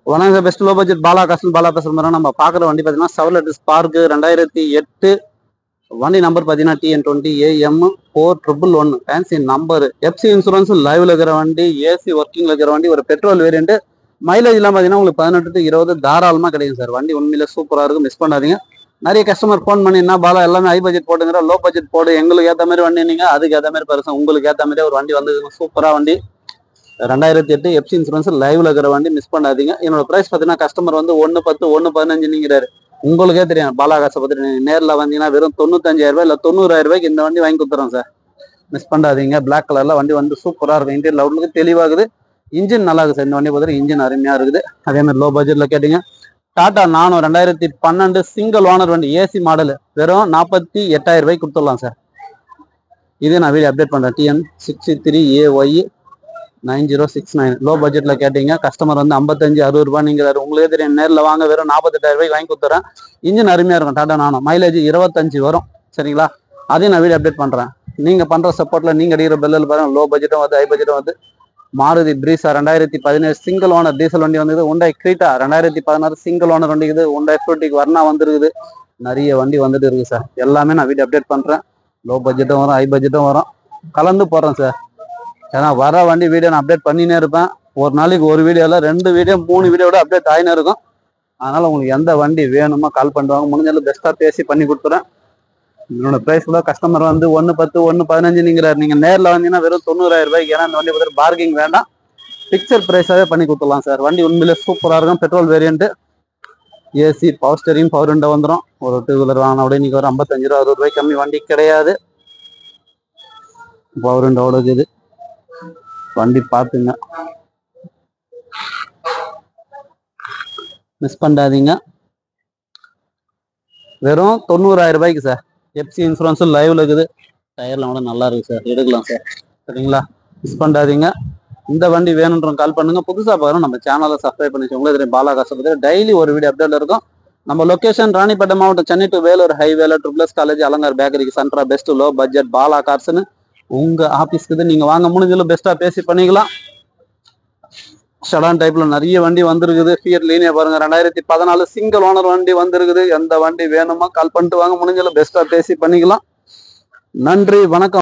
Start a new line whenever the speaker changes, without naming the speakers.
வணக்கம் sir best low budget Bala காசல் பாலா பேசுகிற நம்ம பார்க்குற வண்டி பார்த்தீங்கன்னா செவலட் ஸ்பார்க்கு ரெண்டாயிரத்தி எட்டு வண்டி நம்பர் பார்த்தீங்கன்னா TN twenty AM four triple one fancy number FC insurance லைவ்ல இருக்கிற வண்டி ஏசி ஒர்க்கிங்ல இருக்கிற வண்டி ஒரு பெட்ரோல் வேரியண்ட் மைலேஜ்லாம் பார்த்தீங்கன்னா உங்களுக்கு பதினெட்டு to இருபது தாராளமாக கிடைக்கும் சார் வண்டி உண்மையில சூப்பராக இருக்கும் மிஸ் பண்ணாதீங்க நிறைய கஸ்டமர் ஃபோன் பண்ணி என்ன பாலா எல்லாமே ஹை பட்ஜெட் போட்டுங்கிற லோ பட்ஜெட் போடு எங்களுக்கு ஏற்ற மாதிரி வண்டி நீங்க அதுக்கு ஏற்ற மாதிரி பெருசா உங்களுக்கு ஏற்ற மாதிரி ஒரு வண்டி வந்து சூப்பரா வண்டி ரெண்டாயிரத்தி எட்டு எஃப்சி இன்சூரன்ஸ் லைவ்ல இருக்கிற வண்டி மிஸ் பண்ணாதீங்க என்னோட பிரைஸ் பார்த்தீங்கன்னா கஸ்டமர் வந்து ஒன்று பத்து ஒன்று பதினஞ்சு நீங்கிறாரு உங்களுக்கே தெரியும் பாலா காசை பத்தி நீங்க நேர்ல வந்தீங்கன்னா வெறும் தொண்ணூத்தஞ்சாயிரம் ரூபாய் இல்ல தொண்ணூறாயிரம் ரூபாய்க்கு இந்த வண்டி வாங்கி கொடுத்துறோம் சார் மிஸ் பண்ணாதீங்க பிளாக் கலர்ல வண்டி வந்து சூப்பரா இருக்கும் இன்டீரியர் அவுட்லுக்கு தெளிவாகுது இன்ஜின் நல்லா இருக்கு சார் இந்த வண்டி பொறுத்த இன்ஜின் அருமையா இருக்குது அதே மாதிரி லோ பட்ஜெட்ல கேட்டீங்க டாடா நானூறு ரெண்டாயிரத்தி பன்னெண்டு சிங்கிள் ஓனர் வண்டி ஏசி மாடல் வெறும் நாற்பத்தி எட்டாயிரம் ரூபாய்க்கு கொடுத்துடலாம் சார் இதே நான் வீடியோ அப்டேட் பண்றேன் TN sixty three A Y nine zero six nine low பட்ஜெட்ல கேட்டீங்க கஸ்டமர் வந்து ஐம்பத்தஞ்சு அறுபது ரூபாய் நீங்கிறாரு உங்களுக்கே தெரியும் நேரில் வாங்க வெறும் நாற்பத்தெட்டாயிரம் ரூபாய்க்கு வாங்கி கொடுத்துறேன் இன்ஜின் அருமையா இருக்கும் டாடா நானும் மைலேஜ் இருபத்தஞ்சு வரும் சரிங்களா அதையும் நான் வீடியோ அப்டேட் பண்றேன் நீங்க பண்ற சப்போர்ட்ல நீங்க அடிக்கிற பெல்லில் பாருங்க லோ பட்ஜெட்டும் வந்து ஹை பட்ஜெட்டும் வந்து மாருதி பிரீசா ரெண்டாயிரத்தி பதினேழு சிங்கிள் ஓனர் டீசல் வண்டி வந்தது உண்டாய் கிரீட்டா ரெண்டாயிரத்தி பதினாறு சிங்கிள் ஓனர் வண்டி இருக்குது உண்டாய் ஃப்ரூட்டிக்கு வர்ணா வந்துருக்குது நிறைய வண்டி வந்துட்டு இருக்கு சார் எல்லாமே நான் வீடியோ அப்டேட் பண்றேன் லோ பட்ஜெட்டும் வரும் ஹை பட்ஜெட்டும் வரும் கலந்து போடுறேன் சார் ஏன்னா வர வண்டி வீடியோ நான் அப்டேட் பண்ணினே இருப்பேன் ஒரு நாளைக்கு ஒரு வீடியோல ரெண்டு வீடியோ மூணு வீடியோட அப்டேட் ஆகினே இருக்கும் அதனால உங்களுக்கு எந்த வண்டி வேணுமோ கால் பண்ணுவாங்க முடிஞ்சாலும் பெஸ்ட்டாக பேசி பண்ணி கொடுத்துறேன் என்னோட ப்ரைஸ் கூட கஸ்டமர் வந்து ஒன்று பத்து ஒன்று பதினஞ்சு நீங்கிறார் நீங்கள் நேரில் வந்தீங்கன்னா வெறும் தொண்ணூறாயிரம் ரூபாய்க்கு ஏன்னா இந்த வண்டி பார்த்து பார்க்கிங் வேண்டாம் பிக்சர் ப்ரைஸாகவே பண்ணி கொடுத்துடலாம் சார் வண்டி உண்மையிலே சூப்பராக இருக்கும் petrol variant AC power steering power window வந்துடும் ஒரு டூ வீலர் வாங்கினா கூட இன்னைக்கு ஒரு ஐம்பத்தஞ்சு ரூபா அறுபது ரூபாய் கம்மி வண்டி கிடையாது பவர் விண்டோட இருக்குது வண்டி பார்த்துங்க மிஸ் பண்ணாதீங்க வெறும் தொண்ணூறாயிரம் ரூபாய்க்கு சார் எஃப்சி இன்சூரன்ஸும் லைவ்ல இருக்குது டயர்லாம் கூட நல்லா இருக்கு சார் எடுக்கலாம் சார் சரிங்களா மிஸ் பண்ணாதீங்க இந்த வண்டி வேணுன்றவங்க கால் பண்ணுங்க புதுசா பாருங்க நம்ம சேனலை சப்ஸ்கிரைப் பண்ணி வச்சுக்கோங்க தெரியும் பாலா காசை பத்தி டெய்லி ஒரு வீடியோ அப்டேட் இருக்கும் நம்ம லொகேஷன் ராணிப்பேட்டை மாவட்டம் சென்னை டு வேலூர் ஹைவேல ட்ரிபிள்எஸ் காலேஜ் அலங்கார் பேக்கரிக்கு சென்ட்ரா பெஸ்ட் லோ பட்ஜெட் பாலா கார்ஸ்னு உங்க ஆபீஸ்க்கு நீங்க வாங்க முடிஞ்சளவு பெஸ்ட்டா பேசி பண்ணிக்கலாம் ஷடான் டைப்ல நிறைய வண்டி வந்திருக்குது ஃபியர் லீனியா பாருங்க ரெண்டாயிரத்தி பதினாலு சிங்கிள் ஓனர் வண்டி வந்திருக்குது எந்த வண்டி வேணுமோ கால் பண்ணிட்டு வாங்க முடிஞ்சளவு பெஸ்ட்டா பேசி பண்ணிக்கலாம் நன்றி வணக்கம்